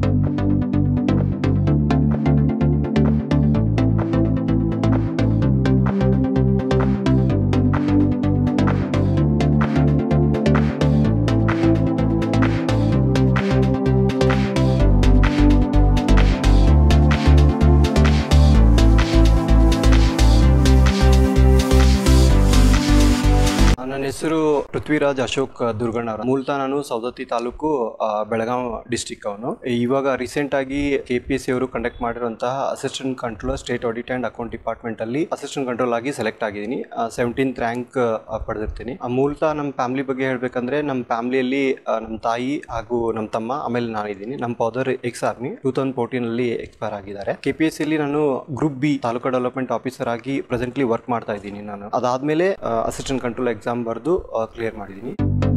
ನನ್ನ ಹೆಸರು ಪೃಥ್ವಿರಾಜ್ ಅಶೋಕ್ ದುರ್ಗಣ್ಣ ಅವರು ಮೂಲತಃ ನಾನು ಸವದತ್ತಿ ತಾಲೂಕು ಆ, ಬೆಳಗಾಂ ಡಿಸ್ಟಿಕ್ ಅವನು ಇವಾಗ ರೀಸೆಂಟ್ ಆಗಿ ಕೆ ಪಿ ಎಸ್ ಸಿ ಅವರು ಕಂಡಕ್ಟ್ ಮಾಡಿರುವಂತಹ assistant controller state audit and account department ಅಲ್ಲಿ ಅಸಿಸ್ಟೆಂಟ್ ಕಂಟ್ರೋಲ್ ಆಗಿ ಸೆಲೆಕ್ಟ್ ಆಗಿದ್ದೀನಿ ಸೆವೆಂಟೀನ್ತ್ ರ್ಯಾಂಕ್ ಪಡೆದಿರ್ತೀನಿ ಆ, ಮೂಲತಃ ನಮ್ಮ ಫ್ಯಾಮಿಲಿ ಬಗ್ಗೆ ಹೇಳ್ಬೇಕಂದ್ರೆ ನಮ್ಮ ಫ್ಯಾಮಿಲಿಯಲ್ಲಿ ನಮ್ಮ ತಾಯಿ ಹಾಗೂ ನಮ್ಮ ತಮ್ಮ ಆಮೇಲೆ ನಾನಿದ್ದೀನಿ ನಮ್ಮ father ex army two thousand fourteen ಅಲ್ಲಿ ಎಕ್ಸ್ಪೈರ್ ಆಗಿದ್ದಾರೆ ಕೆ ಪಿ ಎಸ್ ಸಿ ನಾನು group B taluk development officer ಆಗಿ ಪ್ರೆಸೆಂಟ್ಲಿ ವರ್ಕ್ ಮಾಡ್ತಾ ಇದ್ದೀನಿ ನಾನು ಅದಾದ್ಮೇಲೆ ಅಸಿಸ್ಟೆಂಟ್ ಕಂಟ್ರೋಲ್ ಎಕ್ಸಾಮ್ ಬರೆದು ಕ್ಲಿಯರ್ ಮಾಡಿದ್ದೀನಿ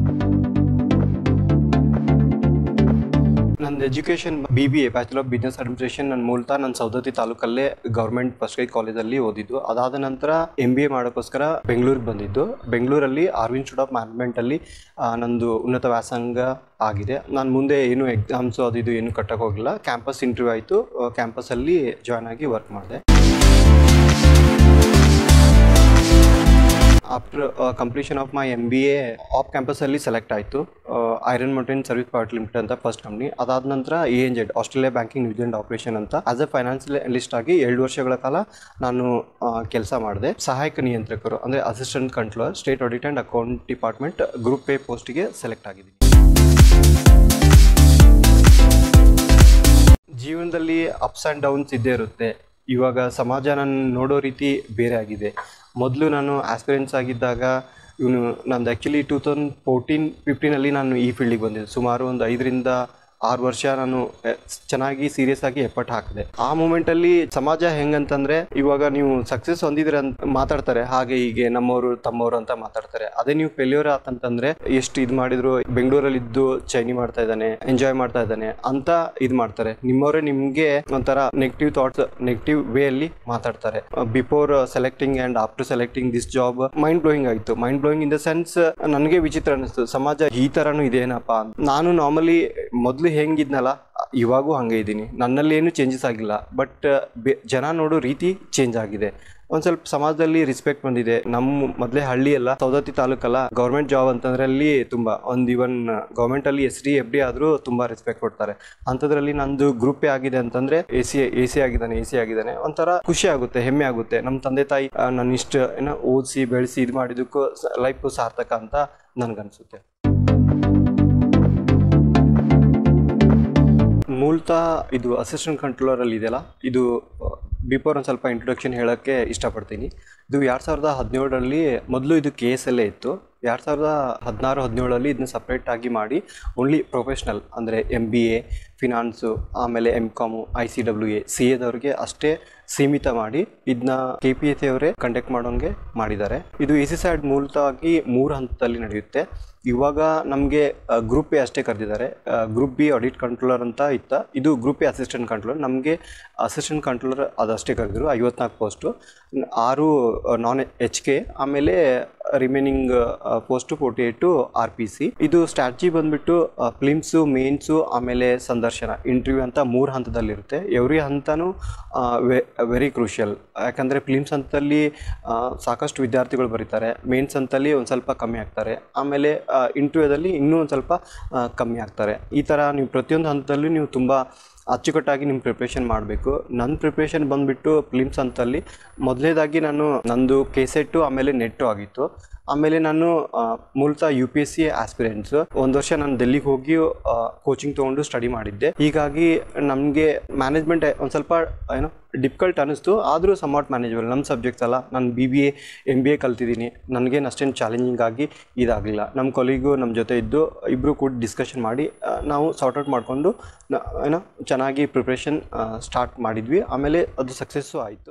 ನಂದು education B B A bachelor of business administration ನನ್ನ ಮೂಲತಃ ನನ್ನ ಸೌದತ್ತಿ ತಾಲೂಕಲ್ಲೇ ಗೌರ್ಮೆಂಟ್ ಫಸ್ಟ್ ಗ್ರೇಡ್ ಕಾಲೇಜಲ್ಲಿ ಓದಿದ್ದು ಅದಾದ ನಂತರ ಎಂ ಬಿ ಎ ಮಾಡೋಕ್ಕೋಸ್ಕರ ಬೆಂಗಳೂರಿಗೆ ಬಂದಿದ್ದು ಬೆಂಗಳೂರಲ್ಲಿ ಆರ್ವಿನ್ ಇನ್ಸ್ಟಿಟ್ಯೂಟ್ ಆಫ್ ಮ್ಯಾನೇಜ್ಮೆಂಟಲ್ಲಿ ನಂದು ಉನ್ನತ ವ್ಯಾಸಂಗ ಆಗಿದೆ ನಾನು ಮುಂದೆ ಏನು ಎಕ್ಸಾಮ್ಸು ಅದು ಇದು ಏನು ಕಟ್ಟಕ್ಕೆ ಹೋಗಿಲ್ಲ ಕ್ಯಾಂಪಸ್ ಇಂಟರ್ವ್ಯೂ ಆಯಿತು ಕ್ಯಾಂಪಸ್ಸಲ್ಲಿ ಜಾಯ್ನ್ ಆಗಿ ವರ್ಕ್ ಮಾಡಿದೆ after completion of my M B A of ಕ್ಯಾಂಪಸಲ್ಲಿ ಸೆಲೆಕ್ಟ್ ಆಯಿತು iron mountain service private limited ಅಂತ ಫಸ್ಟ್ ಕಂಪ್ನಿ ಅದಾದ ನಂತರ A N Z Australia banking New Zealand operation ಅಂತ ಆಸ್ ಎ ಫೈನಾನ್ಷಿಯಲ್ ಅನಲಿಸ್ಟ್ ಆಗಿ ಎರಡು ವರ್ಷಗಳ ಕಾಲ ನಾನು ಕೆಲಸ ಮಾಡಿದೆ ಸಹಾಯಕ ನಿಯಂತ್ರಕರು ಅಂದರೆ assistant controller state audit and account department group A ಪೋಸ್ಟಿಗೆ ಸೆಲೆಕ್ಟ್ ಆಗಿದ್ದೀನಿ ಜೀವನದಲ್ಲಿ ಅಪ್ಸ್ ಆ್ಯಂಡ್ ಡೌನ್ಸ್ ಇದ್ದೇ ಇರುತ್ತೆ ಇವಾಗ ಸಮಾಜ ನನ್ನ ನೋಡೋ ರೀತಿ ಬೇರೆ ಆಗಿದೆ ಮೊದಲು ನಾನು ಆಸ್ಪಿರೆನ್ಸ್ ಆಗಿದ್ದಾಗ ಇವನು ನಂದು ಆ್ಯಕ್ಚುಲಿ ಟೂ ತೌಸಂಡ್ ಫೋರ್ಟೀನ್ ಫಿಫ್ಟೀನಲ್ಲಿ ನಾನು ಈ ಫೀಲ್ಡಿಗೆ ಬಂದಿದ್ದೆ ಸುಮಾರು ಒಂದು ಐದರಿಂದ ಆರು ವರ್ಷ ನಾನು ಎ, ಚೆನ್ನಾಗಿ ಸೀರಿಯಸ್ ಆಗಿ ಎಫರ್ಟ್ ಹಾಕಿದೆ ಆ ಮೂಮೆಂಟಲ್ಲಿ ಸಮಾಜ ಹೆಂಗಂತಂದ್ರೆ ಇವಾಗ ನೀವು ಸಕ್ಸಸ್ ಹೊಂದಿದ್ರೆ ಅಂತ ಮಾತಾಡ್ತಾರೆ ಹಾಗೆ ಹೀಗೆ ನಮ್ಮವರು ತಮ್ಮವರು ಅಂತ ಮಾತಾಡ್ತಾರೆ ಅದೇ ನೀವು ಫೇಲ್ಯೂರ್ ಆತಂತಂದ್ರೆ ಎಷ್ಟು ಇದು ಮಾಡಿದ್ರು ಬೆಂಗಳೂರಲ್ಲಿ ಇದ್ದು ಚೈನಿ ಮಾಡ್ತಾ ಇದ್ದಾನೆ ಎಂಜಾಯ್ ಮಾಡ್ತಾ ಇದ್ದಾನೆ ಅಂತ ಇದು ಮಾಡ್ತಾರೆ ನಿಮ್ಮವರೇ ನಿಮಗೆ ಒಂಥರ ನೆಗೆಟಿವ್ ಥಾಟ್ಸ್ ನೆಗೆಟಿವ್ ವೇ ಅಲ್ಲಿ ಮಾತಾಡ್ತಾರೆ before selecting and after selecting this job mind blowing ಆಯಿತು mind blowing in the sense ನನಗೆ ವಿಚಿತ್ರ ಅನಿಸ್ತು ಸಮಾಜ ಈ ಥರನೂ ಇದೇನಪ್ಪ ಅಂತ ನಾನು ನಾರ್ಮಲಿ ಮೊದಲು ಹೆಂಗಿದ್ನಲ್ಲ ಇವಾಗೂ ಹಂಗೆ ಇದ್ದೀನಿ ನನ್ನಲ್ಲಿ ಏನು ಚೇಂಜಸ್ ಆಗಿಲ್ಲ ಬಟ್ ಜನ ನೋಡೋ ರೀತಿ ಚೇಂಜ್ ಆಗಿದೆ ಒಂದು ಸ್ವಲ್ಪ ಸಮಾಜದಲ್ಲಿ ರಿಸ್ಪೆಕ್ಟ್ ಬಂದಿದೆ ನಮ್ಮ ಮೊದಲೇ ಹಳ್ಳಿ ಅಲ್ಲ ಸೌದತ್ತಿ ತಾಲೂಕಲ್ಲ ಗೌರ್ಮೆಂಟ್ ಜಾಬ್ ಅಂತಂದ್ರೆ ಅಲ್ಲಿ ತುಂಬ ಒಂದು ಇವನ್ ಗೌರ್ಮೆಂಟಲ್ಲಿ ಎಸ್ ಡಿ ಎಫ್ ಡಿ ಆದರೂ ತುಂಬ ರೆಸ್ಪೆಕ್ಟ್ ಕೊಡ್ತಾರೆ ಅಂಥದ್ರಲ್ಲಿ ನಂದು ಗ್ರೂಪೇ ಆಗಿದೆ ಅಂತಂದ್ರೆ ಎ ಸಿ ಎ ಸಿ ಆಗಿದ್ದಾನೆ ಎ ಸಿ ಆಗಿದ್ದಾನೆ ಒಂಥರ ಖುಷಿ ಆಗುತ್ತೆ ಹೆಮ್ಮೆ ಆಗುತ್ತೆ ನಮ್ಮ ತಂದೆ ತಾಯಿ ಆ, ನನ್ನ ಇಷ್ಟ ಏನೋ ಓದಿಸಿ ಬೆಳೆಸಿ ಇದು ಮಾಡಿದ್ದಕ್ಕೂ ಲೈಫ್ ಸಾರ್ಥಕ ಅಂತ ನನಗನ್ಸುತ್ತೆ ಮೂಲತಃ ಇದು ಅಸಿಸ್ಟೆಂಟ್ ಕಂಟ್ರೋಲರ್ ಅಲ್ಲಿ ಇದೆಯಲ್ಲ ಇದು ಬಿಫೋರ್ ಒಂದು ಸ್ವಲ್ಪ ಇಂಟ್ರೊಡಕ್ಷನ್ ಹೇಳೋಕ್ಕೆ ಇಷ್ಟಪಡ್ತೀನಿ ಇದು ಎರಡು ಸಾವಿರದ ಹದಿನೇಳರಲ್ಲಿ ಮೊದಲು ಇದು ಕೆ ಎಸ್ ಅಲ್ಲೇ ಇತ್ತು ಎರಡು ಸಾವಿರದ ಹದಿನಾರು ಹದಿನೇಳರಲ್ಲಿ ಇದನ್ನ ಸಪ್ರೇಟ್ ಆಗಿ ಮಾಡಿ ಓನ್ಲಿ ಪ್ರೊಫೆಷ್ನಲ್ ಅಂದರೆ ಎಮ್ ಬಿ ಎ ಫಿನಾನ್ಸು ಆಮೇಲೆ M com I C W A C ಎದವ್ರಿಗೆ ಅಷ್ಟೇ ಸೀಮಿತ ಮಾಡಿ ಇದನ್ನ ಕೆ ಪಿ ಎಸ್ ಅವರೇ ಕಂಡಕ್ಟ್ ಮಾಡೋಂಗೆ ಮಾಡಿದ್ದಾರೆ ಇದು ಎ ಸಿ ಸೈಡ್ ಮೂಲತಃವಾಗಿ ಮೂರು ಹಂತದಲ್ಲಿ ನಡೆಯುತ್ತೆ ಇವಾಗ ನಮಗೆ ಗ್ರೂಪ್ ಎ ಅಷ್ಟೇ ಕರೆದಿದ್ದಾರೆ ಗ್ರೂಪ್ ಬಿ ಆಡಿಟ್ ಕಂಟ್ರೋಲರ್ ಅಂತ ಇತ್ತ ಇದು ಗ್ರೂಪ್ ಎ ಅಸಿಸ್ಟೆಂಟ್ ಕಂಟ್ರೋಲರ್ ನಮಗೆ ಅಸಿಸ್ಟೆಂಟ್ ಕಂಟ್ರೋಲರ್ ಅದಷ್ಟೇ ಕರೆದಿರು ಐವತ್ನಾಲ್ಕು ಪೋಸ್ಟು ಆರು ನಾನ್ ಎಚ್ ಕೆ ಆಮೇಲೆ remaining post forty eight R P C ಇದು ಸ್ಟ್ರಾಟಜಿ ಬಂದ್ಬಿಟ್ಟು ಫಿಲಿಮ್ಸು ಮೇನ್ಸು ಆಮೇಲೆ ಸಂದರ್ಶನ ಇಂಟರ್ವ್ಯೂ ಅಂತ ಮೂರು ಹಂತದಲ್ಲಿರುತ್ತೆ ಎವ್ರಿ ಹಂತನೂ ವೆರಿ ಕ್ರೂಷಿಯಲ್ ಯಾಕಂದರೆ ಫಿಲಿಮ್ಸ್ ಹಂತದಲ್ಲಿ ಆ, ಸಾಕಷ್ಟು ವಿದ್ಯಾರ್ಥಿಗಳು ಬರೀತಾರೆ ಮೇನ್ಸ್ ಹಂತಲ್ಲಿ ಒಂದು ಸ್ವಲ್ಪ ಕಮ್ಮಿ ಆಗ್ತಾರೆ ಆಮೇಲೆ ಇಂಟರ್ವ್ಯೂದಲ್ಲಿ ಇನ್ನೂ ಒಂದು ಸ್ವಲ್ಪ ಆ, ಕಮ್ಮಿ ಆಗ್ತಾರೆ ಈ ಥರ ನೀವು ಪ್ರತಿಯೊಂದು ಹಂತದಲ್ಲೂ ನೀವು ತುಂಬ ಅಚ್ಚುಕಟ್ಟಾಗಿ ನಿಮ್ಮ ಪ್ರಿಪ್ರೇಷನ್ ಮಾಡಬೇಕು ನನ್ನ ಪ್ರಿಪ್ರೇಷನ್ ಬಂದುಬಿಟ್ಟು ಫಿಲಿಮ್ಸ್ ಅಂತಲ್ಲಿ ಮೊದಲನೇದಾಗಿ ನಾನು ನಂದು ಕೆಸೆಟ್ಟು ಆಮೇಲೆ ನೆಟ್ಟು ಆಗಿತ್ತು ಆಮೇಲೆ ನಾನು ಆ, ಮೂಲತಃ U P S C aspirants ಒಂದು ವರ್ಷ ನಾನು ಡೆಲ್ಲಿಗೆ ಹೋಗಿ ಕೋಚಿಂಗ್ ತೊಗೊಂಡು ಸ್ಟಡಿ ಮಾಡಿದ್ದೆ ಹೀಗಾಗಿ ನಮಗೆ ಮ್ಯಾನೇಜ್ಮೆಂಟ್ ಒಂದು ಸ್ವಲ್ಪ ಏನೋ ಡಿಫಿಕಲ್ಟ್ ಅನ್ನಿಸ್ತು ಆದರೂ ಸಮಾಟ್ ಮ್ಯಾನೇಜಬಲ್ ನಮ್ಮ ಸಬ್ಜೆಕ್ಟ್ಸ್ ಅಲ್ಲ ನಾನು B B A M B A ಕಲ್ತಿದ್ದೀನಿ ನನಗೇನು ಅಷ್ಟೇನು ಚಾಲೆಂಜಿಂಗ್ ಆಗಿ ಇದಾಗಲಿಲ್ಲ ನಮ್ಮ ಕೊಲಿಗೂ ನಮ್ಮ ಜೊತೆ ಇದ್ದು ಇಬ್ಬರು ಕೂಡ ಡಿಸ್ಕಷನ್ ಮಾಡಿ ಆ, ನಾವು ಸಾರ್ಟ್ ಔಟ್ ಮಾಡಿಕೊಂಡು ಏನೋ ಚೆನ್ನಾಗಿ ಪ್ರಿಪ್ರೇಷನ್ ಸ್ಟಾರ್ಟ್ ಮಾಡಿದ್ವಿ ಆಮೇಲೆ ಅದು ಸಕ್ಸಸ್ಸು ಆಯಿತು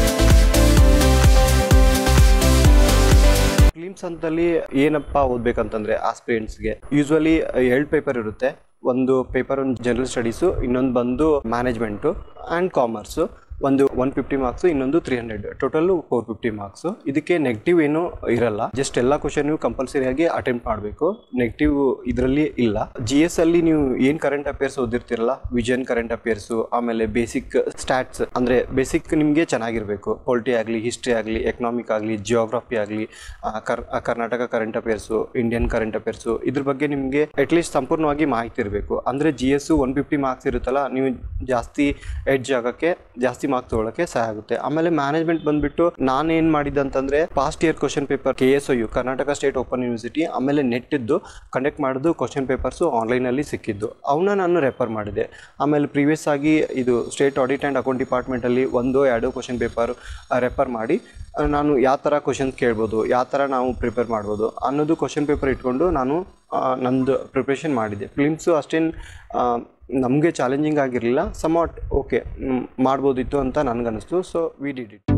ಫಿಲಿಮ್ಸ್ ಅಂತಲ್ಲಿ ಏನಪ್ಪ ಓದ್ಬೇಕಂತಂದ್ರೆ ಆಸ್ಪಿರೆಂಟ್ಸ್ಗೆ ಯೂಶ್ವಲಿ ಎರಡು ಪೇಪರ್ ಇರುತ್ತೆ ಒಂದು ಪೇಪರ್ ಒಂದು ಜನರಲ್ ಸ್ಟಡೀಸು ಇನ್ನೊಂದು ಬಂದು ಮ್ಯಾನೇಜ್ಮೆಂಟು ಆ್ಯಂಡ್ ಕಾಮರ್ಸು ಒಂದು ಒನ್ ಫಿಫ್ಟಿ ಮಾರ್ಕ್ಸ್ ಇನ್ನೊಂದು three hundred total four fifty marks ಇದಕ್ಕೆ ನೆಗೆಟಿವ್ ಏನು ಇರಲ್ಲ ಜಸ್ಟ್ ಎಲ್ಲ ಕ್ವಶನ್ ನೀವು ಕಂಪಲ್ಸರಿ ಆಗಿ ಅಟೆಂಪ್ಟ್ ಮಾಡಬೇಕು ನೆಗೆಟಿವ್ ಇದರಲ್ಲಿ ಇಲ್ಲ ಜಿ ಎಸ್ ಅಲ್ಲಿ ನೀವು ಏನು ಕರೆಂಟ್ ಅಫೇರ್ಸ್ ಓದಿರ್ತಿರಲ್ಲ ವಿಜನ್ ಕರೆಂಟ್ ಅಫೇರ್ಸು ಆಮೇಲೆ ಬೇಸಿಕ್ ಸ್ಟ್ಯಾಟ್ಸ್ ಅಂದರೆ ಬೇಸಿಕ್ ನಿಮಗೆ ಚೆನ್ನಾಗಿರಬೇಕು ಪೊಲಿಟಿ ಆಗಲಿ ಹಿಸ್ಟ್ರಿ ಆಗಲಿ ಎಕನಾಮಿಕ್ ಆಗಲಿ ಜಿಯೋಗ್ರಫಿ ಆಗಲಿ Karnataka current affairs Indian current affairs ಇದ್ರ ಬಗ್ಗೆ ನಿಮಗೆ ಅಟ್ಲೀಸ್ಟ್ ಸಂಪೂರ್ಣವಾಗಿ ಮಾಹಿತಿ ಇರಬೇಕು ಅಂದರೆ G S one fifty marks ಇರುತ್ತಲ್ಲ ನೀವು ಜಾಸ್ತಿ ಎಡ್ಜ್ ಆಗೋಕ್ಕೆ ಜಾಸ್ತಿ ಮಾರ್ಕ್ಸ್ ತೊಗೊಳಕ್ಕೆ ಸಹಾಯ ಆಗುತ್ತೆ ಆಮೇಲೆ ಮ್ಯಾನೇಜ್ಮೆಂಟ್ ಬಂದ್ಬಿಟ್ಟು ನಾನು ಏನು ಮಾಡಿದ್ದೆ ಅಂತಂದರೆ past year question paper K S U Karnataka state open university ಆಮೇಲೆ ನೆಟ್ ಇದ್ದು ಕಂಡಕ್ಟ್ ಮಾಡೋದು ಕ್ವಶನ್ ಪೇಪರ್ಸು ಆನ್ಲೈನಲ್ಲಿ ಸಿಕ್ಕಿದ್ದು ಅವನ್ನ ನಾನು ರೆಫರ್ ಮಾಡಿದೆ ಆಮೇಲೆ ಪ್ರೀವಿಯಸ್ ಆಗಿ ಇದು ಸ್ಟೇಟ್ ಆಡಿಟ್ ಆ್ಯಂಡ್ ಅಕೌಂಟ್ ಡಿಪಾರ್ಟ್ಮೆಂಟಲ್ಲಿ ಒಂದು ಎರಡು ಕ್ವಶನ್ ಪೇಪರ್ ರೆಫರ್ ಮಾಡಿ ಆ, ನಾನು ಯಾವ ಥರ ಕ್ವಶನ್ಸ್ ಕೇಳ್ಬೋದು ಯಾವ ಥರ ನಾವು ಪ್ರಿಪೇರ್ ಮಾಡ್ಬೋದು ಅನ್ನೋದು ಕ್ವಶನ್ ಪೇಪರ್ ಇಟ್ಕೊಂಡು ನಾನು ಆ, ನಂದು ಪ್ರಿಪ್ರೇಷನ್ ಮಾಡಿದ್ದೆ ಫಿಲಿಮ್ಸು ಅಷ್ಟೇನು ನಮಗೆ ಚಾಲೆಂಜಿಂಗ್ ಆಗಿರಲಿಲ್ಲ ಸಮಾಟ್ ಓಕೆ ಮಾಡ್ಬೋದಿತ್ತು ಅಂತ ನನಗನ್ನಿಸ್ತು so we did it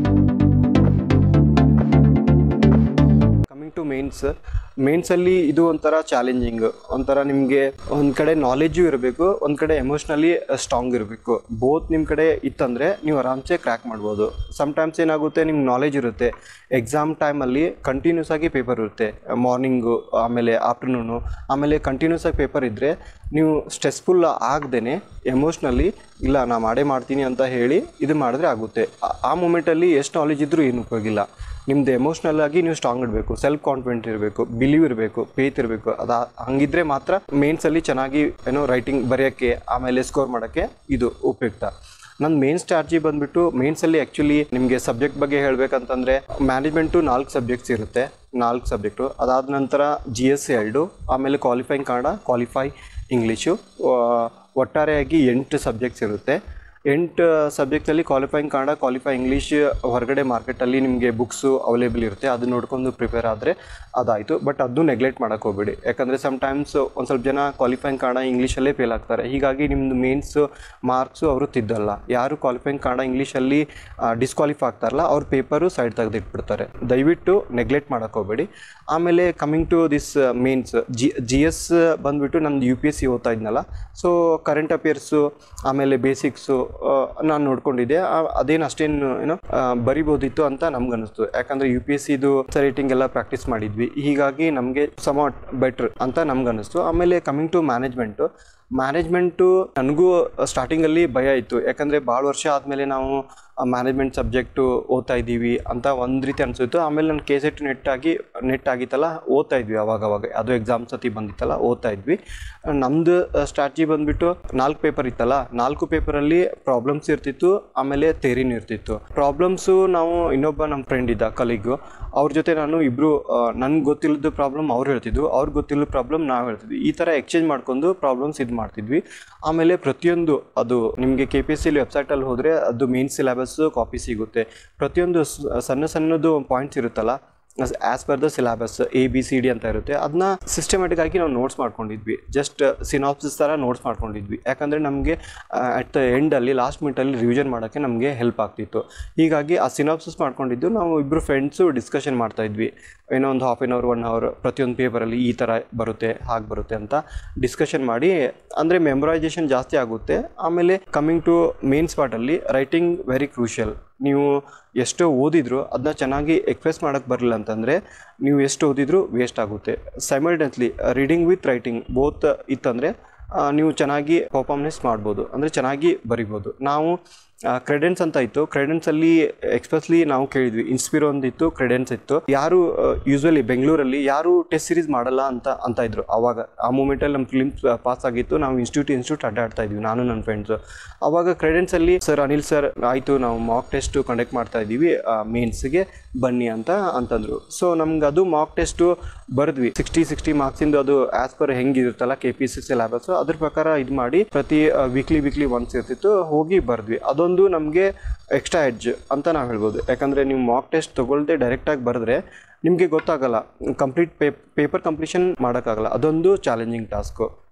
coming to mains ಮೇನ್ಸಲ್ಲಿ ಇದು ಒಂಥರ ಚಾಲೆಂಜಿಂಗ್ ಒಂಥರ ನಿಮಗೆ ಒಂದು ಕಡೆ ನಾಲೆಜು ಇರಬೇಕು ಒಂದು ಕಡೆ ಎಮೋಷ್ನಲಿ ಸ್ಟ್ರಾಂಗ್ ಇರಬೇಕು ಬೋತ್ ನಿಮ್ಮ ಕಡೆ ಇತ್ತಂದರೆ ನೀವು ಆರಾಮ್ಸೆ ಕ್ರ್ಯಾಕ್ ಮಾಡ್ಬೋದು ಸಮ್ಟೈಮ್ಸ್ ಏನಾಗುತ್ತೆ ನಿಮ್ಗೆ ನಾಲೆಜ್ ಇರುತ್ತೆ ಎಕ್ಸಾಮ್ ಟೈಮಲ್ಲಿ ಕಂಟಿನ್ಯೂಸ್ ಆಗಿ ಪೇಪರ್ ಇರುತ್ತೆ ಮಾರ್ನಿಂಗು ಆಮೇಲೆ ಆಫ್ಟರ್ನೂನು ಆಮೇಲೆ ಕಂಟಿನ್ಯೂಸ್ ಆಗಿ ಪೇಪರ್ ಇದ್ದರೆ ನೀವು ಸ್ಟ್ರೆಸ್ಫುಲ್ ಆಗದೇ ಎಮೋಷ್ನಲಿ ಇಲ್ಲ ನಾ ಮಾಡೇ ಮಾಡ್ತೀನಿ ಅಂತ ಹೇಳಿ ಇದು ಮಾಡಿದ್ರೆ ಆಗುತ್ತೆ ಆ- ಆ ಮೂಮೆಂಟಲ್ಲಿ ಎಷ್ಟು ನಾಲೆಜ್ ಇದ್ದರೂ ಏನು ಉಪಯೋಗಿಲ್ಲ ನಿಮ್ದು ಎಮೋಷ್ನಲ್ ಆಗಿ ನೀವು ಸ್ಟ್ರಾಂಗ್ ಇರಬೇಕು ಸೆಲ್ಫ್ ಕಾನ್ಫಿಡೆಂಟ್ ಇರಬೇಕು ಬಿಲೀವ್ ಇರಬೇಕು ಫೇತ್ ಇರಬೇಕು ಅದು ಹಂಗಿದ್ರೆ ಮಾತ್ರ ಮೇನ್ಸಲ್ಲಿ ಚೆನ್ನಾಗಿ ಏನೋ ರೈಟಿಂಗ್ ಬರೆಯೋಕ್ಕೆ ಆಮೇಲೆ ಸ್ಕೋರ್ ಮಾಡೋಕ್ಕೆ ಇದು ಉಪಯುಕ್ತ ನನ್ನ ಮೇನ್ ಸ್ಟ್ರಾಟಜಿ ಬಂದ್ಬಿಟ್ಟು ಮೇನ್ಸಲ್ಲಿ ಆ್ಯಕ್ಚುಲಿ ನಿಮಗೆ ಸಬ್ಜೆಕ್ಟ್ ಬಗ್ಗೆ ಹೇಳಬೇಕಂತಂದರೆ ಮ್ಯಾನೇಜ್ಮೆಂಟು ನಾಲ್ಕು ಸಬ್ಜೆಕ್ಟ್ಸ್ ಇರುತ್ತೆ ನಾಲ್ಕು ಸಬ್ಜೆಕ್ಟು ಅದಾದ ನಂತರ ಜಿ ಎಸ್ ಎರಡು ಆಮೇಲೆ ಕ್ವಾಲಿಫೈಯಿಂಗ್ ಕನ್ನಡ ಕ್ವಾಲಿಫೈ ಇಂಗ್ಲೀಷು ಒಟ್ಟಾರೆಯಾಗಿ ಎಂಟು ಸಬ್ಜೆಕ್ಟ್ಸ್ ಇರುತ್ತೆ ಎಂಟು ಸಬ್ಜೆಕ್ಟಲ್ಲಿ ಕ್ವಾಲಿಫೈಯಿಂಗ್ ಕನ್ನಡ ಕ್ವಾಲಿಫೈ ಇಂಗ್ಲೀಷ್ ಹೊರಗಡೆ ಮಾರ್ಕೆಟಲ್ಲಿ ನಿಮಗೆ ಬುಕ್ಸು ಅವೈಲೇಬಲ್ ಇರುತ್ತೆ ಅದು ನೋಡ್ಕೊಂಡು ಪ್ರಿಪೇರ್ ಆದರೆ ಅದಾಯಿತು ಬಟ್ ಅದು ನೆಗ್ಲೆಕ್ಟ್ ಮಾಡೋಕ್ಕೆ ಹೋಗ್ಬೇಡಿ ಯಾಕಂದರೆ ಸಮ್ಟೈಮ್ಸ್ ಒಂದು ಸ್ವಲ್ಪ ಜನ ಕ್ವಾಲಿಫೈಯಿಂಗ್ ಕನ್ನಡ ಇಂಗ್ಲೀಷಲ್ಲೇ ಫೇಲ್ ಆಗ್ತಾರೆ ಹೀಗಾಗಿ ನಿಮ್ಮದು ಮೇನ್ಸು ಮಾರ್ಕ್ಸು ಅವರು ತಿದ್ದಲ್ಲ ಯಾರು ಕ್ವಾಲಿಫೈಯಿಂಗ್ ಕನ್ನಡ ಇಂಗ್ಲೀಷಲ್ಲಿ ಡಿಸ್ಕ್ವಾಲಿಫೈ ಆಗ್ತಾರಲ್ಲ ಅವ್ರ ಪೇಪರು ಸೈಡ್ ತೆಗೆದಿಟ್ಬಿಡ್ತಾರೆ ದಯವಿಟ್ಟು ನೆಗ್ಲೆಕ್ಟ್ ಮಾಡೋಕ್ಕೆ ಹೋಗ್ಬೇಡಿ ಆಮೇಲೆ coming to this mains G G S ಬಂದುಬಿಟ್ಟು ನಂದು ಯು ಪಿ ಎಸ್ ಸಿ ಓದ್ತಾ ಇದ್ನಲ್ಲ ಸೊ ಕರೆಂಟ್ ಅಫೇರ್ಸು ಆಮೇಲೆ ಬೇಸಿಕ್ಸು ನಾನು ನೋಡ್ಕೊಂಡಿದ್ದೆ ಆ- ಅದೇನು ಅಷ್ಟೇನು ಏನೋ ಆ, ಬರಿಬೋದಿತ್ತು ಅಂತ ನಮ್ಗನ್ನಿಸ್ತು ಯಾಕಂದರೆ ಯು ಪಿ ಎಸ್ ಸಿದು ರೇಟಿಂಗ್ ಎಲ್ಲ ಪ್ರಾಕ್ಟೀಸ್ ಮಾಡಿದ್ವಿ ಹೀಗಾಗಿ ನಮಗೆ ಸಮಾಟ್ ಬೆಟ್ರ್ ಅಂತ ನಮ್ಗನ್ನಿಸ್ತು ಆಮೇಲೆ ಕಮಿಂಗ್ ಟು ಮ್ಯಾನೇಜ್ಮೆಂಟು ಮ್ಯಾನೇಜ್ಮೆಂಟು ನನಗೂ ಸ್ಟಾರ್ಟಿಂಗಲ್ಲಿ ಭಯ ಇತ್ತು ಯಾಕಂದರೆ ಭಾಳ ವರ್ಷ ಆದಮೇಲೆ ನಾವು ಮ್ಯಾನೇಜ್ಮೆಂಟ್ ಸಬ್ಜೆಕ್ಟು ಓದ್ತಾ ಇದ್ದೀವಿ ಅಂತ ಒಂದು ರೀತಿ ಅನಿಸಿತ್ತು ಆಮೇಲೆ ನನ್ನ ಕೆ ಸೆಟ್ ನೆಟ್ ಆಗಿ ನೆಟ್ ಆಗಿತ್ತಲ್ಲ ಓದ್ತಾ ಇದ್ವಿ ಅವಾಗ ಅವಾಗ ಅದು ಎಕ್ಸಾಮ್ ಸತಿ ಬಂದಿತ್ತಲ್ಲ ಓದ್ತಾ ಇದ್ವಿ ನಮ್ಮದು ಸ್ಟ್ರಾಟಜಿ ಬಂದುಬಿಟ್ಟು ನಾಲ್ಕು ಪೇಪರ್ ಇತ್ತಲ್ಲ ನಾಲ್ಕು ಪೇಪರಲ್ಲಿ ಪ್ರಾಬ್ಲಮ್ಸ್ ಇರ್ತಿತ್ತು ಆಮೇಲೆ ಥೇರಿನೂ ಇರ್ತಿತ್ತು ಪ್ರಾಬ್ಲಮ್ಸು ನಾವು ಇನ್ನೊಬ್ಬ ನಮ್ಮ ಫ್ರೆಂಡ್ ಇದ್ದ ಕಲೀಗು ಅವ್ರ ಜೊತೆ ನಾನು ಇಬ್ಬರು ನನ್ಗೆ ಗೊತ್ತಿಲ್ಲದ ಪ್ರಾಬ್ಲಮ್ ಅವ್ರು ಹೇಳ್ತಿದ್ವು ಅವ್ರಿಗೆ ಗೊತ್ತಿಲ್ಲದ ಪ್ರಾಬ್ಲಮ್ ನಾವು ಹೇಳ್ತಿದ್ವಿ ಈ ಥರ ಎಕ್ಸ್ಚೇಂಜ್ ಮಾಡ್ಕೊಂಡು ಪ್ರಾಬ್ಲಮ್ಸ್ ಇದು ಮಾಡ್ತಿದ್ವಿ ಆಮೇಲೆ ಪ್ರತಿಯೊಂದು ಅದು ನಿಮಗೆ ಕೆ ಪಿ ಎಸ್ ಸಿ ವೆಬ್ಸೈಟಲ್ಲಿ ಹೋದರೆ ಅದು ಮೇನ್ ಸಿಲೆಬಸ್ಸು ಕಾಪಿ ಸಿಗುತ್ತೆ ಪ್ರತಿಯೊಂದು ಸ- ಸಣ್ಣ ಸಣ್ಣದು ಪಾಯಿಂಟ್ಸ್ ಇರುತ್ತಲ್ಲ as per the syllabus A B C D ಅಂತ ಇರುತ್ತೆ ಅದನ್ನ ಸಿಸ್ಟಮೆಟಿಕ್ ಆಗಿ ನಾವು ನೋಟ್ಸ್ ಮಾಡ್ಕೊಂಡಿದ್ವಿ ಜಸ್ಟ್ ಸಿನಾಪ್ಸಿಸ್ ಥರ ನೋಟ್ಸ್ ಮಾಡ್ಕೊಂಡಿದ್ವಿ ಯಾಕಂದರೆ ನಮಗೆ ಅಟ್ ದ ಎಂಡಲ್ಲಿ ಲಾಸ್ಟ್ ಮಿನಿಟಲ್ಲಿ ರಿವಿಷನ್ ಮಾಡೋಕ್ಕೆ ನಮಗೆ ಹೆಲ್ಪ್ ಆಗ್ತಿತ್ತು ಹೀಗಾಗಿ ಆ ಸಿನಾಪ್ಸಿಸ್ ಮಾಡ್ಕೊಂಡಿದ್ದು ನಾವು ಇಬ್ಬರು ಫ್ರೆಂಡ್ಸು ಡಿಸ್ಕಷನ್ ಮಾಡ್ತಾ ಇದ್ವಿ ಏನೋ ಒಂದು half an hour one hour ಪ್ರತಿಯೊಂದು ಪೇಪರಲ್ಲಿ ಈ ಥರ ಬರುತ್ತೆ ಹಾಗೆ ಬರುತ್ತೆ ಅಂತ ಡಿಸ್ಕಷನ್ ಮಾಡಿ ಅಂದರೆ ಮೆಮೊರೈಸೇಷನ್ ಜಾಸ್ತಿ ಆಗುತ್ತೆ ಆಮೇಲೆ ಕಮ್ಮಿಂಗ್ ಟು ಮೇನ್ ಸ್ಪಾಟಲ್ಲಿ ರೈಟಿಂಗ್ ವೆರಿ ಕ್ರೂಷಿಯಲ್ ನೀವು ಎಷ್ಟೋ ಓದಿದ್ರು ಅದನ್ನ ಚೆನ್ನಾಗಿ ಎಕ್ಸ್ಪ್ರೆಸ್ ಮಾಡೋಕ್ಕೆ ಬರಲಿಲ್ಲ ಅಂತಂದರೆ ನೀವು ಎಷ್ಟು ಓದಿದ್ರು ವೇಸ್ಟ್ ಆಗುತ್ತೆ simultaneously reading with writing both ಇತ್ತಂದರೆ ನೀವು ಚೆನ್ನಾಗಿ ಪರ್ಫಾರ್ಮೆನ್ಸ್ ಮಾಡ್ಬೋದು ಅಂದರೆ ಚೆನ್ನಾಗಿ ಬರಿಬೋದು ನಾವು ಕ್ರೆಡೆನ್ಸ್ ಅಂತ ಇತ್ತು ಕ್ರೆಡೆನ್ಸಲ್ಲಿ ಎಕ್ಸ್ಪ್ರೆಸ್ಲಿ ನಾವು ಕೇಳಿದ್ವಿ ಇನ್ಸ್ಪಿರೋ ಒಂದಿತ್ತು ಕ್ರೆಡೆನ್ಸ್ ಇತ್ತು ಯಾರು ಯೂಶ್ವಲಿ ಬೆಂಗಳೂರಲ್ಲಿ ಯಾರು ಟೆಸ್ಟ್ ಸೀರೀಸ್ ಮಾಡಲ್ಲ ಅಂತ ಅಂತ ಇದ್ರು ಆವಾಗ ಆ ಮೂಮೆಂಟಲ್ಲಿ ನಮ್ಮ ಫಿಲಿಮ್ಸ್ ಪಾಸ್ ಆಗಿತ್ತು ನಾವು ಇನ್ಸ್ಟಿಟ್ಯೂಟ್ ಇನ್ಸ್ಟಿಟ್ಯೂಟ್ ಅಡ್ಡಾಡ್ತಾ ಇದ್ವಿ ನಾನು ನನ್ನ ಫ್ರೆಂಡ್ಸು ಆವಾಗ ಕ್ರೆಡೆನ್ಸಲ್ಲಿ ಸರ್ ಅನಿಲ್ ಸರ್ ಆಯಿತು ನಾವು ಮಾಕ್ ಟೆಸ್ಟು ಕಂಡಕ್ಟ್ ಮಾಡ್ತಾ ಇದ್ದೀವಿ ಮೇನ್ಸ್ಗೆ ಬನ್ನಿ ಅಂತ ಅಂತಂದರು ಸೊ ನಮ್ಗೆ ಅದು ಮಾಕ್ ಟೆಸ್ಟು ಬರೆದ್ವಿ ಸಿಕ್ಸ್ಟಿ ಸಿಕ್ಸ್ಟಿ ಮಾರ್ಕ್ಸಿಂದು ಅದು ಆ್ಯಸ್ ಪರ್ ಹೆಂಗಿರುತ್ತಲ್ಲ ಕೆ ಪಿ ಸಿ ಸಿಲೆಬಸ್ ಅದ್ರ ಪ್ರಕಾರ ಇದು ಮಾಡಿ ಪ್ರತಿ ವೀಕ್ಲಿ ವೀಕ್ಲಿ ಒನ್ಸ್ ಇರ್ತಿತ್ತು ಹೋಗಿ ಬರೆದ್ವಿ ಅದೊಂದು ನಮಗೆ ಎಕ್ಸ್ಟ್ರಾ ಎಡ್ಜ್ ಅಂತ ನಾವು ಹೇಳ್ಬೋದು ಯಾಕಂದರೆ ನೀವು ಮಾಕ್ ಟೆಸ್ಟ್ ತೊಗೊಳ್ದೆ ಡೈರೆಕ್ಟಾಗಿ ಬರೆದ್ರೆ ನಿಮಗೆ ಗೊತ್ತಾಗಲ್ಲ ಕಂಪ್ಲೀಟ್ ಪೇಪರ್ ಕಂಪ್ಲೀಷನ್ ಮಾಡೋಕ್ಕಾಗಲ್ಲ ಅದೊಂದು ಚಾಲೆಂಜಿಂಗ್ ಟಾಸ್ಕು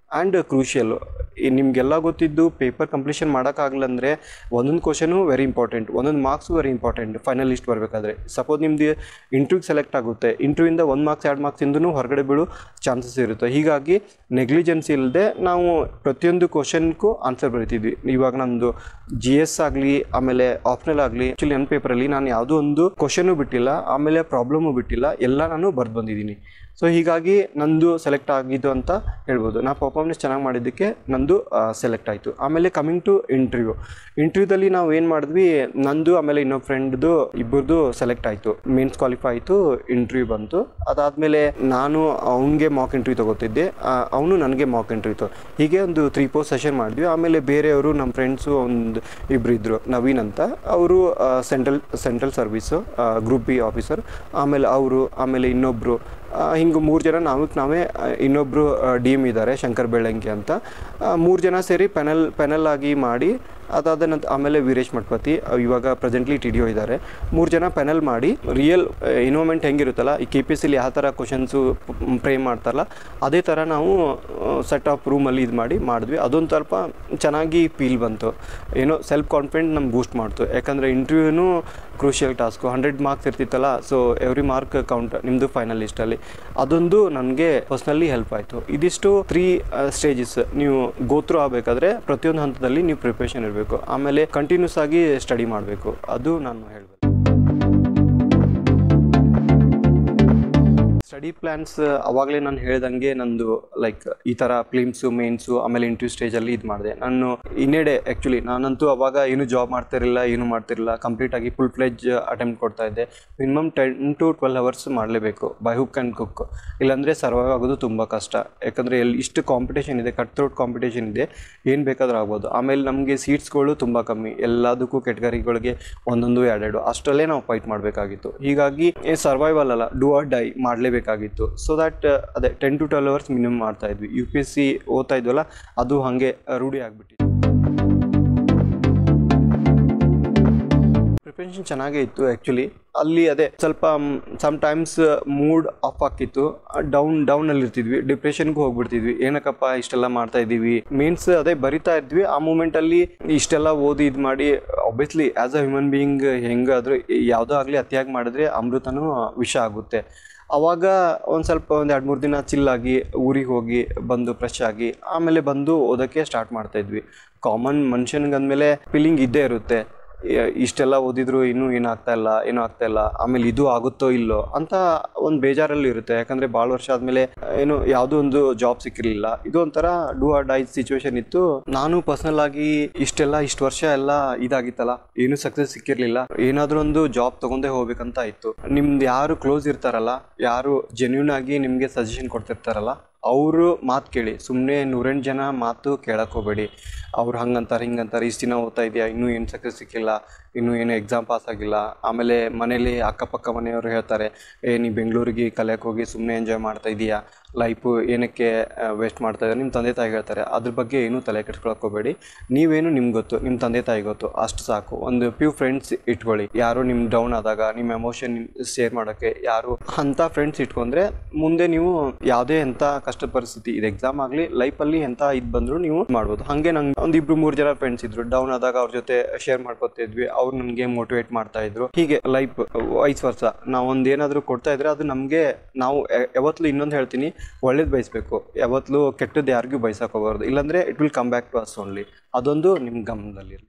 ಆ್ಯಂಡ್ ಕ್ರೂಷಿಯಲ್ ನಿಮಗೆಲ್ಲ ಗೊತ್ತಿದ್ದು ಪೇಪರ್ ಕಂಪ್ಲೀಷನ್ ಮಾಡೋಕ್ಕಾಗಲ್ಲ ಅಂದರೆ ಒಂದೊಂದು ಕ್ವಶನು ವೆರಿ ಇಂಪಾರ್ಟೆಂಟ್ ಒಂದೊಂದು marks very important final list ಬರಬೇಕಾದ್ರೆ ಸಪೋಸ್ ನಿಮ್ದು ಇಂಟರ್ವ್ಯೂಗೆ ಸೆಲೆಕ್ಟ್ ಆಗುತ್ತೆ ಇಂಟರ್ವ್ಯೂಯಿಂದ ಒಂದು ಮಾರ್ಕ್ಸ್ ಎರಡು ಮಾರ್ಕ್ಸ್ ಇಂದೂ ಹೊರಗಡೆ ಬೀಳೋ ಚಾನ್ಸಸ್ ಇರುತ್ತೆ ಹೀಗಾಗಿ ನೆಗ್ಲಿಜೆನ್ಸ್ ಇಲ್ಲದೆ ನಾವು ಪ್ರತಿಯೊಂದು ಕ್ವಶನ್ಗೂ ಆನ್ಸರ್ ಬರಿತಿದ್ವಿ ಇವಾಗ ನಮ್ಮದು ಜಿ ಎಸ್ ಆಗಲಿ ಆಮೇಲೆ ಆಪ್ಷನಲ್ ಆಗಲಿ ಆ್ಯಕ್ಚುಲಿ ನನ್ನ ಪೇಪರಲ್ಲಿ ನಾನು ಯಾವುದೋ ಒಂದು ಕ್ವಶನು ಬಿಟ್ಟಿಲ್ಲ ಆಮೇಲೆ ಪ್ರಾಬ್ಲಮು ಬಿಟ್ಟಿಲ್ಲ ಎಲ್ಲ ನಾನು ಬರ್ದು ಬಂದಿದ್ದೀನಿ ಸೊ ಹೀಗಾಗಿ ನಂದು ಸೆಲೆಕ್ಟ್ ಆಗಿದ್ದು ಅಂತ ಹೇಳ್ಬೋದು ನಾ ಪರ್ಫಾರ್ಮೆನ್ಸ್ ಚೆನ್ನಾಗಿ ಮಾಡಿದ್ದಕ್ಕೆ ನಂದು ಸೆಲೆಕ್ಟ್ ಆಯಿತು ಆಮೇಲೆ ಕಮಿಂಗ್ ಟು ಇಂಟರ್ವ್ಯೂ ಇಂಟರ್ವ್ಯೂದಲ್ಲಿ ನಾವು ಏನು ಮಾಡಿದ್ವಿ ನಂದು ಆಮೇಲೆ ಇನ್ನೊಬ್ಬ ಫ್ರೆಂಡ್ದು ಇಬ್ಬರದು ಸೆಲೆಕ್ಟ್ ಆಯಿತು ಮೇನ್ಸ್ ಕ್ವಾಲಿಫೈ ಆಯಿತು ಇಂಟರ್ವ್ಯೂ ಬಂತು ಅದಾದಮೇಲೆ ನಾನು ಅವನಿಗೆ ಮಾಕ್ ಇಂಟರ್ವ್ಯೂ ತಗೋತಿದ್ದೆ ಅವನು ನನಗೆ ಮಾಕ್ ಇಂಟರ್ವ್ಯೂ ತಗೋ ಹೀಗೆ ಒಂದು ತ್ರೀ ಫೋರ್ ಸೆಷನ್ ಮಾಡಿದ್ವಿ ಆಮೇಲೆ ಬೇರೆಯವರು ನಮ್ಮ ಫ್ರೆಂಡ್ಸು ಒಂದು ಇಬ್ಬರು ಇದ್ದರು ನವೀನ್ ಅಂತ ಅವರು central central service group B officer ಆಮೇಲೆ ಅವರು ಆಮೇಲೆ ಇನ್ನೊಬ್ಬರು ಹಿಂಗೆ ಮೂರು ಜನ ನಾವಕ್ಕೆ ನಾವೇ ಆ, ಇನ್ನೊಬ್ಬರು ಡಿ ಎಮ್ ಇದ್ದಾರೆ ಶಂಕರ್ ಬೆಳ್ಳಂಗಿ ಅಂತ ಮೂರು ಜನ ಸೇರಿ ಪೆನಲ್ ಪೆನಲ್ ಆಗಿ ಮಾಡಿ ಅದಾದ ನಂತರ ಆಮೇಲೆ ವೀರೇಶ್ ಮಠಪತಿ ಆ, ಇವಾಗ ಪ್ರೆಸೆಂಟ್ಲಿ ಟಿ ಡಿ ಒ ಇದ್ದಾರೆ ಮೂರು ಜನ ಪೆನಲ್ ಮಾಡಿ ರಿಯಲ್ ಇನ್ವಾಲ್ಮೆಂಟ್ ಹೆಂಗಿರುತ್ತಲ್ಲ ಈ ಕೆ ಪಿ ಎಸ್ ಸಿಲಿ ಯಾವ ಥರ ಕ್ವಶನ್ಸು ಫ್ರೇಮ್ ಮಾಡ್ತಾರಲ್ಲ ಅದೇ ಥರ ನಾವು ಸೆಟ್ ಆಫ್ ರೂಮಲ್ಲಿ ಇದು ಮಾಡಿ ಮಾಡಿದ್ವಿ ಅದೊಂದು ಸ್ವಲ್ಪ ಚೆನ್ನಾಗಿ ಫೀಲ್ ಬಂತು ಏನೋ ಸೆಲ್ಫ್ ಕಾನ್ಫಿಡೆಂಟ್ ನಮ್ಗೆ ಬೂಸ್ಟ್ ಮಾಡ್ತು ಯಾಕಂದರೆ ಇಂಟರ್ವ್ಯೂನು ಕ್ರೂಷಿಯಲ್ ಟಾಸ್ಕು ಹಂಡ್ರೆಡ್ ಮಾರ್ಕ್ಸ್ ಇರ್ತಿತ್ತಲ್ಲ ಸೊ ಎವ್ರಿ ಮಾರ್ಕ್ ಕೌಂಟ್ ನಿಮ್ಮದು ಫೈನಲ್ ಲಿಸ್ಟಲ್ಲಿ ಅದೊಂದು ನನಗೆ ಪರ್ಸ್ನಲಿ ಹೆಲ್ಪ್ ಆಯಿತು ಇದಿಷ್ಟು ತ್ರೀ ಸ್ಟೇಜಸ್ ನೀವು ಗೋತ್ರು ಆಗಬೇಕಾದ್ರೆ ಪ್ರತಿಯೊಂದು ಹಂತದಲ್ಲಿ ನೀವು ಪ್ರಿಪ್ರೇಷನ್ ಇರಬೇಕು ಆಮೇಲೆ ಕಂಟಿನ್ಯೂಸ್ ಆಗಿ ಸ್ಟಡಿ ಮಾಡಬೇಕು ಅದು ನಾನು ಹೇಳ್ಬೇಕು ಸ್ಟಡಿ ಪ್ಲ್ಯಾನ್ಸ್ ಅವಾಗಲೇ ನಾನು ಹೇಳ್ದಂಗೆ ನಂದು ಲೈಕ್ ಈ ಥರ ಫಿಲಿಮ್ಸು ಮೇನ್ಸು ಆಮೇಲೆ ಇಂಟರ್ವ್ಯೂ ಸ್ಟೇಜಲ್ಲಿ ಇದು ಮಾಡಿದೆ ನಾನು ಇನ್ನೆಡೆ ಆ್ಯಕ್ಚುಲಿ ನಾನಂತೂ ಅವಾಗ ಏನು ಜಾಬ್ ಮಾಡ್ತಿರಲಿಲ್ಲ ಏನು ಮಾಡ್ತಿರಲಿಲ್ಲ ಕಂಪ್ಲೀಟಾಗಿ ಫುಲ್ ಫ್ಲೆಜ್ ಅಟೆಂಪ್ಟ್ ಕೊಡ್ತಾ ಇದ್ದೆ minimum ten to twelve hours ಮಾಡಲೇಬೇಕು ಬೈ ಹುಕ್ ಆ್ಯಂಡ್ ಕುಕ್ ಇಲ್ಲಾಂದರೆ ಸರ್ವೈವ್ ಆಗೋದು ತುಂಬ ಕಷ್ಟ ಯಾಕಂದರೆ ಎಲ್ಲಿ ಇಷ್ಟು ಕಾಂಪಿಟೇಷನ್ ಇದೆ ಕಟ್ ಥ್ರೋಟ್ ಕಾಂಪಿಟೇಷನ್ ಇದೆ ಏನು ಬೇಕಾದ್ರೂ ಆಗ್ಬೋದು ಆಮೇಲೆ ನಮಗೆ ಸೀಟ್ಸ್ಗಳು ತುಂಬ ಕಮ್ಮಿ ಎಲ್ಲದಕ್ಕೂ ಕೆಟಗರಿಗಳಿಗೆ ಒಂದೊಂದು ಎರಡೆರಡು ಅಷ್ಟರಲ್ಲೇ ನಾವು ಫೈಟ್ ಮಾಡಬೇಕಾಗಿತ್ತು ಹೀಗಾಗಿ ಸರ್ವೈವಲ್ ಅಲ್ಲ ಡೂ ಆರ್ ಡೈ ಮಾಡಲೇಬೇಕಾಗಿತ್ತು ಸೊ ದ್ಯಾಟ್ ಅದೇ ten to twelve hours minimum ಮಾಡ್ತಾ ಇದ್ವಿ ಯು ಪಿ ಎಸ್ ಸಿ ಓದ್ತಾ ಇದ್ವಲ್ಲ ಅದು ಹಾಗೆ ರೂಢಿ ಆಗಿಬಿಟ್ಟಿತ್ತು ಪ್ರಿಪ್ರೇಷನ್ ಚೆನ್ನಾಗೇ ಇತ್ತು ಆ್ಯಕ್ಚುಲಿ ಅಲ್ಲಿ ಅದೇ ಸ್ವಲ್ಪ ಸಮ್ ಟೈಮ್ಸ್ ಮೂಡ್ ಆಫ್ ಆಕಿತ್ತು ಡೌನ್ ಡೌನಲ್ಲಿ ಇರ್ತಿದ್ವಿ ಡಿಪ್ರೆಷನ್ಗೂ ಹೋಗ್ಬಿಡ್ತಿದ್ವಿ ಏನಕ್ಕಪ್ಪ ಇಷ್ಟೆಲ್ಲ ಮಾಡ್ತಾ ಇದ್ದೀವಿ ಮೀನ್ಸ್ ಅದೇ ಬರಿತಾ ಇದ್ವಿ ಆ ಮೂಮೆಂಟಲ್ಲಿ ಇಷ್ಟೆಲ್ಲ ಓದಿ ಇದು ಮಾಡಿ obviously as a human being ಹೆಂಗಾದರೂ ಯಾವುದೋ ಆಗಲಿ ಅತಿಯಾಗಿ ಮಾಡಿದ್ರೆ ಅಮೃತನೂ ವಿಷ ಆಗುತ್ತೆ ಅವಾಗ ಒಂದು ಸ್ವಲ್ಪ ಒಂದು ಎರಡು ಮೂರು ದಿನ ಚಿಲ್ಲಾಗಿ ಊರಿಗೆ ಹೋಗಿ ಬಂದು ಫ್ರೆಶ್ ಆಗಿ ಆಮೇಲೆ ಬಂದು ಓದೋಕ್ಕೆ ಸ್ಟಾರ್ಟ್ ಮಾಡ್ತಾ ಇದ್ವಿ ಕಾಮನ್ ಮನುಷ್ಯನಿಗೆ ಅಂದಮೇಲೆ ಫೀಲಿಂಗ್ ಇದ್ದೇ ಇರುತ್ತೆ ಯ- ಇಷ್ಟೆಲ್ಲ ಓದಿದ್ರು ಇನ್ನೂ ಏನು ಆಗ್ತಾ ಇಲ್ಲ ಏನೂ ಆಗ್ತಾ ಇಲ್ಲ ಆಮೇಲೆ ಇದು ಆಗುತ್ತೋ ಇಲ್ಲೋ ಅಂತ ಒಂದು ಬೇಜಾರಲ್ಲಿ ಇರುತ್ತೆ ಯಾಕಂದರೆ ಭಾಳ ವರ್ಷ ಆದಮೇಲೆ ಏನು ಯಾವುದೋ ಒಂದು ಜಾಬ್ ಸಿಕ್ಕಿರಲಿಲ್ಲ ಇದು ಒಂಥರ ಡೂ ಆರ್ ಡೈ ಸಿಚುವೇಶನ್ ಇತ್ತು ನಾನು ಪರ್ಸನಲ್ ಆಗಿ ಇಷ್ಟೆಲ್ಲ ಇಷ್ಟು ವರ್ಷ ಎಲ್ಲ ಇದಾಗಿತ್ತಲ್ಲ ಏನು ಸಕ್ಸಸ್ ಸಿಕ್ಕಿರಲಿಲ್ಲ ಏನಾದರೂ ಒಂದು ಜಾಬ್ ತಗೊಂಡೇ ಹೋಗ್ಬೇಕಂತ ಇತ್ತು ನಿಮ್ದು ಯಾರು ಕ್ಲೋಸ್ ಇರ್ತಾರಲ್ಲ ಯಾರು ಜೆನ್ಯೂನ್ ಆಗಿ ನಿಮಗೆ ಸಜೆಷನ್ ಕೊಡ್ತಿರ್ತಾರಲ್ಲ ಅವರು ಮಾತು ಕೇಳಿ ಸುಮ್ಮನೆ ನೂರೆಂಟು ಜನ ಮಾತು ಕೇಳಕ್ಕೆ ಹೋಗಬೇಡಿ ಅವ್ರು ಹಂಗಂತಾರೆ ಹಿಂಗಂತಾರೆ ಇಷ್ಟು ದಿನ ಓದ್ತಾ ಇದೆಯಾ ಇನ್ನೂ ಏನು ಸಕ್ಸಸ್ ಸಿಕ್ಕಿಲ್ಲ ಇನ್ನೂ ಏನು ಎಕ್ಸಾಮ್ ಪಾಸ್ ಆಗಿಲ್ಲ ಆಮೇಲೆ ಮನೇಲಿ ಅಕ್ಕಪಕ್ಕ ಮನೆಯವರು ಹೇಳ್ತಾರೆ ಏ ನೀ ಬೆಂಗಳೂರಿಗೆ ಕಲಿಯಕ್ಕೆ ಹೋಗಿ ಸುಮ್ಮನೆ ಎಂಜಾಯ್ ಮಾಡ್ತಾ ಇದೀಯಾ ಲೈಫು ಏನಕ್ಕೆ ವೇಸ್ಟ್ ಮಾಡ್ತಾ ಇದ್ದಾರೆ ನಿಮ್ಮ ತಂದೆ ತಾಯಿ ಹೇಳ್ತಾರೆ ಅದ್ರ ಬಗ್ಗೆ ಏನೂ ತಲೆ ಕೆಡ್ಸ್ಕೊಳಕ್ಕೆ ಹೋಗಬೇಡಿ ನೀವೇನು ನಿಮ್ಗೆ ಗೊತ್ತು ನಿಮ್ಮ ತಂದೆ ತಾಯಿ ಗೊತ್ತು ಅಷ್ಟು ಸಾಕು ಒಂದು ಫ್ಯೂ ಫ್ರೆಂಡ್ಸ್ ಇಟ್ಕೊಳ್ಳಿ ಯಾರು ನಿಮ್ಮ ಡೌನ್ ಆದಾಗ ನಿಮ್ಮ ಎಮೋಷನ್ ಶೇರ್ ಮಾಡೋಕ್ಕೆ ಯಾರು ಅಂಥ ಫ್ರೆಂಡ್ಸ್ ಇಟ್ಕೊಂಡ್ರೆ ಮುಂದೆ ನೀವು ಯಾವುದೇ ಎಂಥ ಕಷ್ಟ ಪರಿಸ್ಥಿತಿ ಇದು ಎಕ್ಸಾಮ್ ಆಗಲಿ ಲೈಫಲ್ಲಿ ಎಂಥ ಇದು ಬಂದರೂ ನೀವು ಮಾಡ್ಬೋದು ಹಾಗೆ ನಂಗೆ ಒಂದು ಇಬ್ರು ಮೂರು ಜನ ಫ್ರೆಂಡ್ಸ್ ಇದ್ರು ಡೌನ್ ಆದಾಗ ಅವ್ರ ಜೊತೆ ಶೇರ್ ಮಾಡ್ಕೊತಾ ಇದ್ವಿ ಅವ್ರು ನನಗೆ ಮೋಟಿವೇಟ್ ಮಾಡ್ತಾ ಇದ್ರು ಹೀಗೆ ಲೈಫ್ ವಯಸ್ಸು ವರ್ಷ ನಾವು ಒಂದು ಏನಾದರೂ ಕೊಡ್ತಾ ಇದ್ರೆ ಅದು ನಮಗೆ ನಾವು ಯ- ಯಾವತ್ತೂ ಇನ್ನೊಂದು ಹೇಳ್ತೀನಿ ಒಳ್ಳೇದು ಬಯಸಬೇಕು ಯಾವತ್ತೂ ಕೆಟ್ಟದ್ದು ಯಾರಿಗೂ ಬಯಸಕ್ಕೆ ಹೋಗಬಾರ್ದು ಇಲ್ಲಾಂದರೆ it will come back to us only ಅದೊಂದು ನಿಮ್ಮ ಗಮನದಲ್ಲಿರಲಿ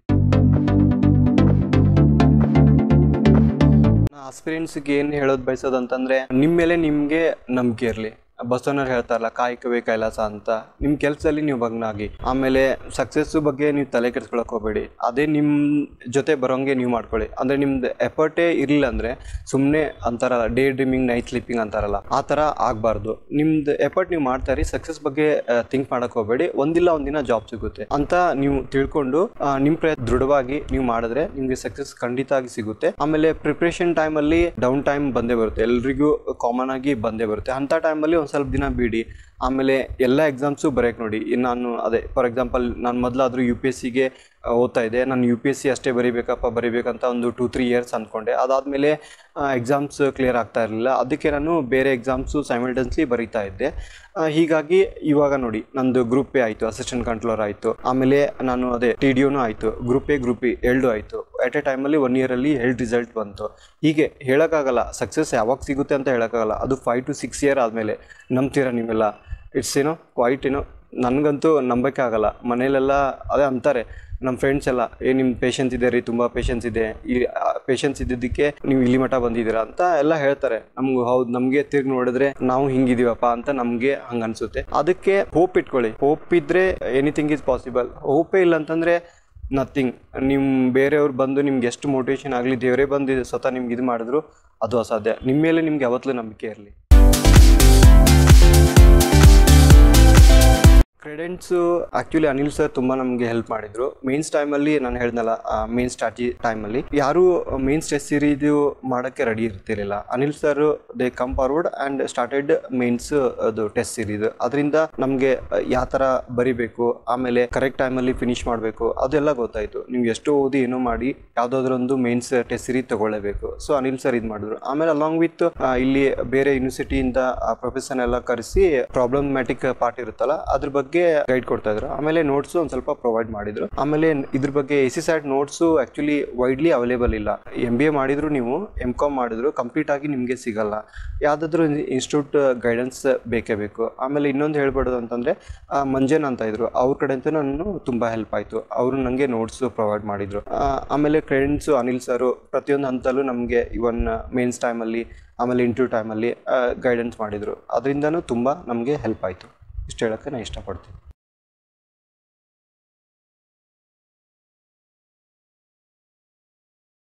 ಆಸ್ಪಿರೆಂಟ್ಸ್ಗೆ ಏನು ಹೇಳೋದು ಬಯಸೋದು ಅಂತಂದರೆ ನಿಮ್ಮ ಮೇಲೆ ನಿಮಗೆ ನಂಬಿಕೆ ಇರಲಿ ಬಸವಣ್ಣವ್ರು ಹೇಳ್ತಾರಲ್ಲ ಕಾಯಕವೇ ಕೈಲಾಸ ಅಂತ ನಿಮ್ಮ ಕೆಲಸದಲ್ಲಿ ನೀವು ಭಗ್ನಾಗಿ ಆಮೇಲೆ ಸಕ್ಸಸ್ಸು ಬಗ್ಗೆ ನೀವು ತಲೆ ಕೆಡಿಸ್ಕೊಳಕ್ಕೆ ಹೋಗಬೇಡಿ ಅದೇ ನಿಮ್ಮ ಜೊತೆ ಬರೋಂಗೆ ನೀವು ಮಾಡ್ಕೊಳ್ಳಿ ಅಂದರೆ ನಿಮ್ದು ಎಫರ್ಟೇ ಇರಲಿಲ್ಲ ಅಂದರೆ ಸುಮ್ಮನೆ ಅಂತಾರಲ್ಲ ಡೇ ಡ್ರೀಮಿಂಗ್ ನೈಟ್ ಸ್ಲೀಪಿಂಗ್ ಅಂತಾರಲ್ಲ ಆ ಥರ ಆಗಬಾರ್ದು ನಿಮ್ದು ಎಫರ್ಟ್ ನೀವು ಮಾಡ್ತಾ ಇರಿ ಸಕ್ಸಸ್ ಬಗ್ಗೆ ಥಿಂಕ್ ಮಾಡಕ್ಕೆ ಹೋಗಬೇಡಿ ಒಂದಿಲ್ಲ ಒಂದಿನ ಜಾಬ್ ಸಿಗುತ್ತೆ ಅಂತ ನೀವು ತಿಳ್ಕೊಂಡು ಆ, ನಿಮ್ಮ ಪ್ರಯತ್ನ ದೃಢವಾಗಿ ನೀವು ಮಾಡಿದ್ರೆ ನಿಮಗೆ ಸಕ್ಸಸ್ ಖಂಡಿತ ಆಗಿ ಸಿಗುತ್ತೆ ಆಮೇಲೆ ಪ್ರಿಪ್ರೇಷನ್ ಟೈಮಲ್ಲಿ ಡೌನ್ ಟೈಮ್ ಬಂದೇ ಬರುತ್ತೆ ಎಲ್ರಿಗೂ ಕಾಮನ್ ಆಗಿ ಬಂದೇ ಬರುತ್ತೆ ಅಂಥ ಟೈಮಲ್ಲಿ ಒಂದು ಸ್ವಲ್ಪ ದಿನ ಬಿಡಿ ಆಮೇಲೆ ಎಲ್ಲ ಎಕ್ಸಾಮ್ಸು ಬರೆಯೋಕೆ ನೋಡಿ ಇನ್ನು ನಾನು ಅದೇ ಫಾರ್ ಎಕ್ಸಾಂಪಲ್ ನಾನು ಮೊದಲಾದರೂ ಯು ಪಿ ಎಸ್ ಸಿಗೆ ಓದ್ತಾ ಇದ್ದೆ ನಾನು ಯು ಪಿ ಎಸ್ ಸಿ ಅಷ್ಟೇ ಬರಿಬೇಕಪ್ಪ ಬರಿಬೇಕಂತ ಒಂದು ಟೂ ತ್ರೀ ಇಯರ್ಸ್ ಅಂದ್ಕೊಂಡೆ ಅದಾದಮೇಲೆ ಎಕ್ಸಾಮ್ಸ್ ಕ್ಲಿಯರ್ ಆಗ್ತಾ ಇರಲಿಲ್ಲ ಅದಕ್ಕೆ ನಾನು ಬೇರೆ ಎಕ್ಸಾಮ್ಸು ಸೈಮಲ್ಟನ್ಸ್ಲಿ ಬರೀತಾ ಇದ್ದೆ ಆ, ಹೀಗಾಗಿ ಇವಾಗ ನೋಡಿ ನಂದು ಗ್ರೂಪ್ ಎ ಆಯಿತು ಅಸಿಸ್ಟೆಂಟ್ ಕಂಟ್ರೋಲರ್ ಆಯಿತು ಆಮೇಲೆ ನಾನು ಅದೇ ಟಿ ಡಿ ಒನೂ ಆಯಿತು ಗ್ರೂಪ್ ಎ ಗ್ರೂಪ್ ಇ ಎರಡು ಆಯಿತು ಎಟ್ ಎ ಟೈಮಲ್ಲಿ ಒನ್ ಇಯರಲ್ಲಿ ಎರಡು ರಿಸಲ್ಟ್ ಬಂತು ಹೀಗೆ ಹೇಳೋಕ್ಕಾಗಲ್ಲ ಸಕ್ಸಸ್ ಯಾವಾಗ ಸಿಗುತ್ತೆ ಅಂತ ಹೇಳೋಕ್ಕಾಗಲ್ಲ ಅದು ಫೈವ್ ಟು ಸಿಕ್ಸ್ ಇಯರ್ ಆದಮೇಲೆ ನಂಬ್ತೀರಾ ನೀವೆಲ್ಲ ಇಟ್ಸ್ ಏನೋ ಕ್ವೈಟ್ ಏನೋ ನನಗಂತೂ ನಂಬಕ್ಕೆ ಆಗಲ್ಲ ಮನೇಲೆಲ್ಲ ಅದೇ ಅಂತಾರೆ ನಮ್ಮ ಫ್ರೆಂಡ್ಸ್ ಎಲ್ಲ ಏ ನಿಮ್ಮ ಪೇಷನ್ಸ್ ಇದೆ ರೀ ತುಂಬ ಪೇಷನ್ಸ್ ಇದೆ ಈ ಪೇಷನ್ಸ್ ಇದ್ದಿದ್ದಕ್ಕೆ ನೀವು ಇಲ್ಲಿ ಮಠ ಬಂದಿದ್ದೀರಾ ಅಂತ ಎಲ್ಲ ಹೇಳ್ತಾರೆ ನಮ್ಗೆ ಹೌದು ನಮಗೆ ತಿರ್ಗಿ ನೋಡಿದ್ರೆ ನಾವು ಹಿಂಗಿದೀವಪ್ಪ ಅಂತ ನಮಗೆ ಹಂಗೆ ಅನ್ಸುತ್ತೆ ಅದಕ್ಕೆ ಹೋಪ್ ಇಟ್ಕೊಳ್ಳಿ ಹೋಪ್ ಇದ್ರೆ ಎನಿಥಿಂಗ್ ಈಸ್ ಪಾಸಿಬಲ್ ಹೋಪೇ ಇಲ್ಲ ಅಂತಂದ್ರೆ ನಥಿಂಗ್ ನಿಮ್ಮ ಬೇರೆಯವ್ರು ಬಂದು ನಿಮ್ಗೆ ಎಷ್ಟು ಮೋಟಿವೇಶನ್ ಆಗಲಿ ದೇವರೇ ಬಂದು ಇದು ಸ್ವತಃ ನಿಮ್ಗೆ ಇದು ಮಾಡಿದ್ರು ಅದು ಅಸಾಧ್ಯ ನಿಮ್ಮ ಮೇಲೆ ನಿಮ್ಗೆ ಯಾವತ್ತಲೂ ನಂಬಿಕೆ ಇರಲಿ ಕ್ರೆಡೆಂಟ್ಸು ಆ್ಯಕ್ಚುಲಿ ಅನಿಲ್ ಸರ್ ತುಂಬ ನಮಗೆ ಹೆಲ್ಪ್ ಮಾಡಿದ್ರು ಮೇನ್ಸ್ ಟೈಮಲ್ಲಿ ನಾನು ಹೇಳ್ದಲ್ಲ ಮೇನ್ ಸ್ಟ್ರಾಟಿ ಟೈಮಲ್ಲಿ ಯಾರೂ ಮೇನ್ಸ್ ಟೆಸ್ಟ್ ಸೀರೀದು ಮಾಡೋಕ್ಕೆ ರೆಡಿ ಇರ್ತಿರಲಿಲ್ಲ Anil sir they come forward and started mains ಅದು ಟೆಸ್ಟ್ ಸೀರೀಸ್ ಅದರಿಂದ ನಮಗೆ ಯಾವ ಥರ ಬರಿಬೇಕು ಆಮೇಲೆ ಕರೆಕ್ಟ್ ಟೈಮಲ್ಲಿ ಫಿನಿಶ್ ಮಾಡಬೇಕು ಅದೆಲ್ಲ ಗೊತ್ತಾಯಿತು ನೀವು ಎಷ್ಟು ಓದಿ ಏನೋ ಮಾಡಿ ಯಾವುದಾದ್ರೂ ಒಂದು ಮೇನ್ಸ್ ಟೆಸ್ಟ್ ಸೀರೀಸ್ ತಗೊಳ್ಳೇಬೇಕು ಸೊ ಅನಿಲ್ ಸರ್ ಇದು ಮಾಡಿದ್ರು ಆಮೇಲೆ ಅಲಾಂಗ್ ವಿತ್ ಇಲ್ಲಿ ಬೇರೆ ಯೂನಿವರ್ಸಿಟಿಯಿಂದ ಪ್ರೊಫೆಸರ್ ಎಲ್ಲ ಕರೆಸಿ ಪ್ರಾಬ್ಲಮ್ಯಾಟಿಕ್ ಪಾರ್ಟ್ ಇರುತ್ತಲ್ಲ ಅದ್ರ ಬಗ್ಗೆ ಗೈಡ್ ಕೊಡ್ತಾ ಇದ್ರು ಆಮೇಲೆ ನೋಟ್ಸ್ ಒಂದು ಸ್ವಲ್ಪ ಪ್ರೊವೈಡ್ ಮಾಡಿದ್ರು ಆಮೇಲೆ ಇದ್ರ ಬಗ್ಗೆ A C SAT notes actually widely available ಇಲ್ಲ ಎಮ್ ಬಿ ಎ ಮಾಡಿದ್ರು ನೀವು ಎಮ್ ಕಾಮ್ ಮಾಡಿದ್ರು ಕಂಪ್ಲೀಟ್ ಆಗಿ ನಿಮಗೆ ಸಿಗಲ್ಲ ಯಾವುದಾದ್ರೂ ಇನ್ಸ್ಟಿಟ್ಯೂಟ್ ಗೈಡೆನ್ಸ್ ಬೇಕೇ ಬೇಕು ಆಮೇಲೆ ಇನ್ನೊಂದು ಹೇಳ್ಬಾರ್ದು ಅಂತಂದರೆ ಮಂಜನ್ ಅಂತ ಇದ್ರು ಅವ್ರ ಕಡೆಂತೂ ನಾನು ತುಂಬ ಹೆಲ್ಪ್ ಆಯಿತು ಅವರು ನನಗೆ ನೋಟ್ಸು ಪ್ರೊವೈಡ್ ಮಾಡಿದರು ಆಮೇಲೆ ಕ್ರೆಡಿಟ್ಸು ಅನಿಲ್ ಸರು ಪ್ರತಿಯೊಂದು ಹಂತಲ್ಲೂ ನಮಗೆ ಇವನ್ ಮೇನ್ಸ್ ಟೈಮಲ್ಲಿ ಆಮೇಲೆ ಇಂಟರ್ವ್ಯೂ ಟೈಮಲ್ಲಿ ಗೈಡೆನ್ಸ್ ಮಾಡಿದರು ಅದರಿಂದನೂ ತುಂಬ ನಮಗೆ ಹೆಲ್ಪ್ ಆಯಿತು ಇಷ್ಟು ಹೇಳೋಕ್ಕೆ ನಾನು ಇಷ್ಟಪಡ್ತೀನಿ